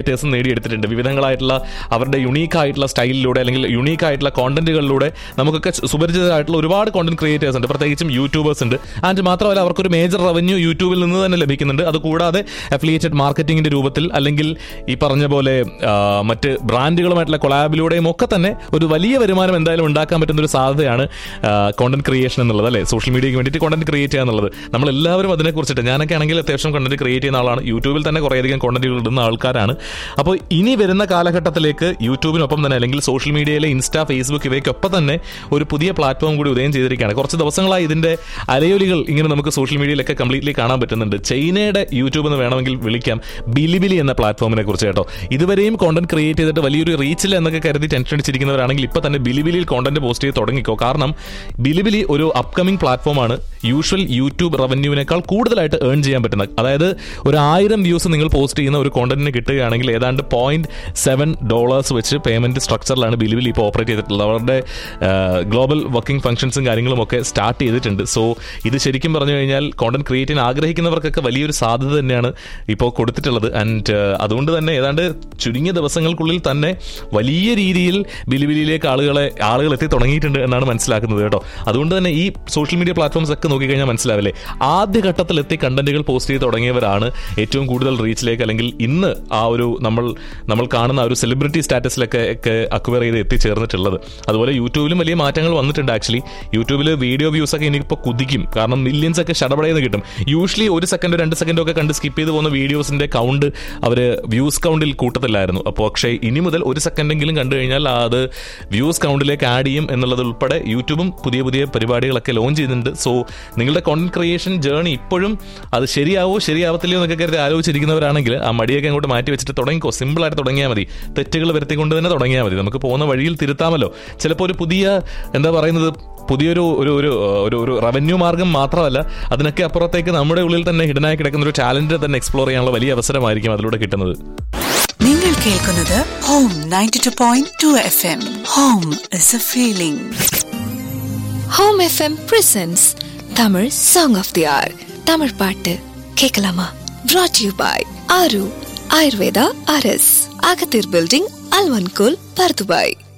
ക്രിയേറ്റേഴ്സും നേടിയെടുത്തിട്ടുണ്ട് വിവിധങ്ങളായിട്ടുള്ള അവരുടെ യുണീക്ക് ആയിട്ടുള്ള സ്റ്റൈലിലൂടെ അല്ലെങ്കിൽ യുണീക്ക് ആയിട്ടുള്ള കോണ്ടന്റുകളിലൂടെ നമുക്കൊക്കെ സുപരിചിതരായിട്ടുള്ള ഒരുപാട് കോണ്ടന്റ് ക്രിയേറ്റേഴ്സ് ഉണ്ട് പ്രത്യേകിച്ചും യൂട്യൂബേഴ്സ് ഉണ്ട് ആൻഡ് മാത്രമല്ല അവർക്കൊരു മേജർ റവന്യൂ യൂട്യൂബിൽ നിന്ന് തന്നെ ലഭിക്കുന്നുണ്ട് അതുകൂടാതെ അഫിലിയേറ്റഡ് മാർക്കറ്റിംഗിന്റെ രൂപത്തിൽ അല്ലെങ്കിൽ ഈ പറഞ്ഞ പോലെ ആ, മറ്റ് ബ്രാൻഡുകളുമായിട്ടുള്ള കൊളാബിലൂടെയും ഒക്കെ തന്നെ ഒരു വലിയ വരുമാനം എന്തായാലും ഉണ്ടാക്കാൻ പറ്റുന്ന ഒരു സാധ്യതയാണ് കോണ്ടന്റ് ക്രിയേഷൻ എന്നുള്ളത് അല്ലേ സോഷ്യൽ മീഡിയയ്ക്ക് വേണ്ടിയിട്ട് കോണ്ടന്റ് ക്രിയേറ്റ് ചെയ്യുക എന്നുള്ളത് നമ്മൾ എല്ലാവരും അതിനെക്കുറിച്ചിട്ട് ഞാനൊക്കെ ആണെങ്കിൽ അത്യാവശ്യം കോണ്ടന്റ് ക്രിയേറ്റ് ചെയ്യുന്ന ആളാണ് യൂട്യൂബിൽ തന്നെ കുറേയധികം കോണ്ടന്റുകൾ ഇടുന്ന ആൾക്കാരാണ് അപ്പോൾ ഇനി വരുന്ന കാലഘട്ടത്തിലേക്ക് യൂട്യൂബിനൊപ്പം തന്നെ അല്ലെങ്കിൽ സോഷ്യൽ മീഡിയയിലെ ഇൻസ്റ്റാ ഫേസ്ബുക്ക് ഇവയ്ക്കൊപ്പം തന്നെ ഒരു പുതിയ പ്ലാറ്റ്ഫോം കൂടി ഉദയം ചെയ്തിരിക്കുകയാണ് കുറച്ച് ദിവസങ്ങളായി ഇതിന്റെ അലയൊലികൾ ഇങ്ങനെ നമുക്ക് സോഷ്യൽ മീഡിയയിലൊക്കെ കംപ്ലീറ്റ്ലി കാണാൻ പറ്റുന്നുണ്ട് ചൈനയുടെ യൂട്യൂബ് എന്ന് വേണമെങ്കിൽ വിളിക്കാം ബിലിബിലി എന്ന പ്ലാറ്റ്ഫോമിനെ കുറിച്ച് കേട്ടോ ഇതുവരെയും കോണ്ടന്റ് ക്രിയേറ്റ് ചെയ്തിട്ട് വലിയൊരു റീച്ചിൽ എന്നൊക്കെ കരുതി ടെൻഷൻ അടിച്ചിരിക്കുന്നവരാണെങ്കിൽ ഇപ്പൊ തന്നെ ബിലിബിലിയിൽ കോണ്ടന്റ് പോസ്റ്റ് ചെയ്ത് തുടങ്ങിക്കോ കാരണം ബിലിബിലി ഒരു അപ്കമിംഗ് പ്ലാറ്റ്ഫോമാണ് യൂഷ്വൽ യൂട്യൂബ് റവന്യൂവിനേക്കാൾ കൂടുതലായിട്ട് ഏൺ ചെയ്യാൻ പറ്റുന്ന അതായത് ഒരു ആയിരം വ്യൂസ് നിങ്ങൾ പോസ്റ്റ് ചെയ്യുന്ന ഒരു കോണ്ടന്റിന് കിട്ടുകയാണെങ്കിൽ ഏതാണ്ട് പോയിന്റ് സെവൻ ഡോളേഴ്സ് വെച്ച് പേയ്മെന്റ് സ്ട്രക്ചറിലാണ് ബിലിബിലി ഇപ്പോൾ ഓപ്പറേറ്റ് ചെയ്തിട്ടുള്ളത് അവരുടെ ഗ്ലോബൽ വർക്കിംഗ് ഫംഗ്ഷൻസും കാര്യങ്ങളും ഒക്കെ സ്റ്റാർട്ട് ചെയ്തിട്ടുണ്ട് സോ ഇത് ശരിക്കും പറഞ്ഞു കഴിഞ്ഞാൽ കോണ്ടന്റ് ക്രിയേറ്റ് ചെയ്യാൻ ആഗ്രഹിക്കുന്നവർക്കൊക്കെ വലിയൊരു സാധ്യത തന്നെയാണ് ഇപ്പോൾ കൊടുത്തിട്ടുള്ളത് ആൻഡ് അതുകൊണ്ട് തന്നെ ഏതാണ്ട് ചുരുങ്ങിയ ദിവസങ്ങൾക്കുള്ളിൽ തന്നെ വലിയ രീതിയിൽ ബിലിബിലിയിലേക്ക് ആളുകളെ ആളുകൾ എത്തി തുടങ്ങിയിട്ടുണ്ട് എന്നാണ് മനസ്സിലാക്കുന്നത് കേട്ടോ അതുകൊണ്ട് തന്നെ ഈ സോഷ്യൽ മീഡിയ പ്ലാറ്റ്ഫോംസ് ഒക്കെ നോക്കിക്കഴിഞ്ഞാൽ മനസ്സിലാവില്ലേ ആദ്യ ഘട്ടത്തിൽ എത്തി കണ്ടന്റുകൾ പോസ്റ്റ് ചെയ്ത് തുടങ്ങിയവരാണ് ഏറ്റവും കൂടുതൽ റീച്ചിലേക്ക് അല്ലെങ്കിൽ ഇന്ന് ആ ഒരു നമ്മൾ നമ്മൾ കാണുന്ന ആ ഒരു സെലിബ്രിറ്റി സ്റ്റാറ്റസിലൊക്കെ ഒക്കെ അക്വയർ ചെയ്ത് എത്തിച്ചേർന്നിട്ടുള്ളത് അതുപോലെ യൂട്യൂബിലും വലിയ മാറ്റങ്ങൾ വന്നിട്ടുണ്ട് ആക്ച്വലി യൂട്യൂബിൽ വീഡിയോ വ്യൂസ് ഒക്കെ ഇനിയിപ്പോൾ കുതിക്കും കാരണം മില്യൻസ് ഒക്കെ ഷടപടയെന്ന് കിട്ടും യൂഷ്വലി ഒരു സെക്കൻഡോ രണ്ട് സെക്കൻഡോ ഒക്കെ കണ്ട് സ്കിപ്പ് ചെയ്ത് പോകുന്ന വീഡിയോസിന്റെ കൗണ്ട് അവർ വ്യൂസ് കൗണ്ടിൽ കൂട്ടത്തില്ലായിരുന്നു അപ്പോൾ പക്ഷേ ഇനി മുതൽ ഒരു സെക്കൻഡെങ്കിലും കണ്ടു കഴിഞ്ഞാൽ അത് വ്യൂസ് കൗണ്ടിലേക്ക് ആഡ് ചെയ്യും എന്നുള്ളത് ഉൾപ്പെടെ യൂട്യൂബും പുതിയ പുതിയ പരിപാടികളൊക്കെ ലോഞ്ച് ചെയ്യുന്നുണ്ട് സോ നിങ്ങളുടെ കോണ്ടന്റ് ക്രിയേഷൻ ജേർണി ഇപ്പോഴും അത് ശരിയാവോ ശരിയാവത്തില്ലയോ എന്നൊക്കെ കരുതി ആലോചിച്ചിരിക്കുന്നവരാണെങ്കിൽ ആ മടിയൊക്കെ അങ്ങോട്ട് മാറ്റി വെച്ചിട്ട് തുടങ്ങിക്കോ സിമ്പിളായിട്ട് തുടങ്ങിയാൽ മതി തെറ്റുകൾ വരുത്തിക്കൊണ്ട് തന്നെ തുടങ്ങിയാൽ മതി നമുക്ക് പോകുന്ന വഴിയിൽ തിരുത്താമല്ലോ ചിലപ്പോൾ ഒരു പുതിയ എന്താ പറയുന്നത് പുതിയൊരു ഒരു ഒരു ഒരു ഒരു റവന്യൂ മാർഗം മാത്രമല്ല അതിനൊക്കെ അപ്പുറത്തേക്ക് നമ്മുടെ ഉള്ളിൽ തന്നെ ഹിഡനായി കിടക്കുന്ന ഒരു ടാലന്റ് തന്നെ എക്സ്പ്ലോർ ചെയ്യാനുള്ള വലിയ അവസരമായിരിക്കും അതിലൂടെ കിട്ടുന്നത് നിങ്ങൾ കേൾക്കുന്നത് Home ninety two point two F M home is a feeling Home FM presents Tamil song of the hour Tamil பாட்டு கேட்கலாமா brought you by Aaru Ayurveda அரஸ் அகத்தீர் பில்டிங் அல்வன்கோல் பர்துபாய்